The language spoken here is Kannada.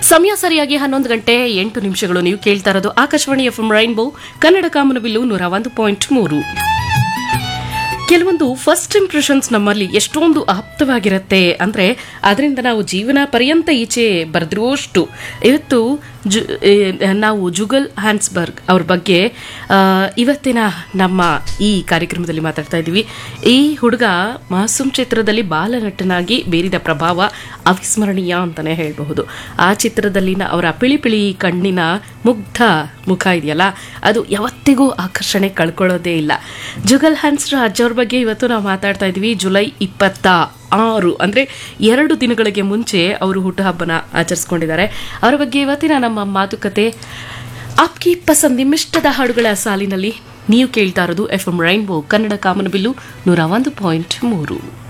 ಸಮಯ ಸರಿಯಾಗಿ ಹನ್ನೊಂದು ಗಂಟೆ ಎಂಟು ನಿಮಿಷಗಳು ನೀವು ಕೇಳ್ತಾ ಇರೋದು ಆಕಾಶವಾಣಿ ಎಫ್ ರೈನ್ಬೋ ಕನ್ನಡ ಕಾಮನಬಿಲ್ಲು ನೂರ ಒಂದು ಪಾಯಿಂಟ್ ಮೂರು ಕೆಲವೊಂದು ಫಸ್ಟ್ ಇಂಪ್ರೆಷನ್ಸ್ ನಮ್ಮಲ್ಲಿ ಎಷ್ಟೊಂದು ಆಪ್ತವಾಗಿರುತ್ತೆ ಅಂದ್ರೆ ಅದರಿಂದ ನಾವು ಜೀವನ ಪರ್ಯಂತ ಈಚೆ ಬರೆದಿರುವಷ್ಟು ಇವತ್ತು ಜು ಏ, ನಾವು ಜುಗಲ್ ಹ್ಯಾನ್ಸ್ಬರ್ಗ್ ಅವ್ರ ಬಗ್ಗೆ ಆ, ಇವತ್ತಿನ ನಮ್ಮ ಈ ಕಾರ್ಯಕ್ರಮದಲ್ಲಿ ಮಾತಾಡ್ತಾ ಇದ್ದೀವಿ ಈ ಹುಡುಗ ಮಾಸೂಮ್ ಚಿತ್ರದಲ್ಲಿ ಬಾಲನಟನಾಗಿ ಬೀರಿದ ಪ್ರಭಾವ ಅವಿಸ್ಮರಣೀಯ ಅಂತಾನೆ ಹೇಳಬಹುದು ಆ ಚಿತ್ರದಲ್ಲಿನ ಅವರ ಪಿಳಿ ಪಿಳಿ ಕಣ್ಣಿನ ಮುಗ್ಧ ಮುಖ ಇದೆಯಲ್ಲ ಅದು ಯಾವತ್ತಿಗೂ ಆಕರ್ಷಣೆ ಕಳ್ಕೊಳ್ಳೋದೇ ಇಲ್ಲ ಜುಗಲ್ ಹ್ಯಾನ್ಸ್ ರಾಜ್ ಅವ್ರ ಬಗ್ಗೆ ಇವತ್ತು ನಾವು ಮಾತಾಡ್ತಾ ಇದ್ವಿ ಜುಲೈ ಇಪ್ಪತ್ತ ಆರು ಅಂದ್ರೆ ಎರಡು ದಿನಗಳಿಗೆ ಮುಂಚೆ ಅವರು ಹುಟ್ಟುಹಬ್ಬನ ಆಚರಿಸ್ಕೊಂಡಿದ್ದಾರೆ ಅವರ ಬಗ್ಗೆ ಇವತ್ತಿನ ನಮ್ಮ ಮಾತುಕತೆ ಆಪ್ಕಿ ಪಸಂದ್ ನಿಮ್ಮಿಷ್ಟದ ಹಾಡುಗಳ ಸಾಲಿನಲ್ಲಿ ನೀವು ಕೇಳ್ತಾ ಇರೋದು ಎಫ್ ಎಂ ರೈನ್ಬೋ ಕನ್ನಡ ಕಾಮನಬಿಲ್ಲು ನೂರ ಒಂದು ಪಾಯಿಂಟ್ ಮೂರು